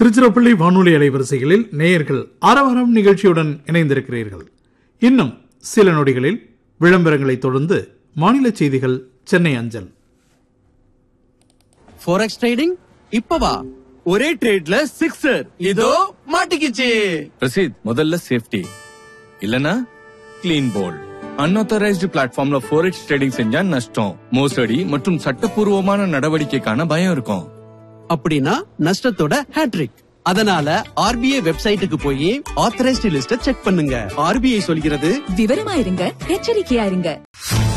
திருச்சிராப்பள்ளி வானொலி அலைவரிசைகளில் நேயர்கள் ஆரவாரம் நிகழ்ச்சியுடன் இணைந்திருக்கிறீர்கள் இன்னும் சில நொடிகளில் விளம்பரங்களை தொடர்ந்து மாநில செய்திகள் சென்னை அஞ்சல் ஃபோரெக்ஸ் ட்ரேடிங் இப்பவா ஒரே ட்ரேட்ல சிக்ஸர் இதோ மாட்டிக்கிச்சு ரசீத் முதல்ல சேஃப்டி இல்லனா கிளீன் போல் அன்ஆத்தரைஸ்டு பிளாட்ஃபார்ம்ல ஃபோரெக்ஸ் ட்ரேடிங் செஞ்சா நஷ்டம் மோசடி மற்றும் சட்டப்பூர்வமான நடவடிக்கைக்கான பயம் இருக்கும் அப்படின்னா நஷ்டத்தோட ஹேட்ரிக் அதனால ஆர்பிஐ வெப்சைட்டுக்கு போய் ஆத்தரைஸ்டு லிஸ்ட செக் பண்ணுங்க ஆர்பிஐ சொல்கிறது விவரமா இருங்க எச்சரிக்கையா இருங்க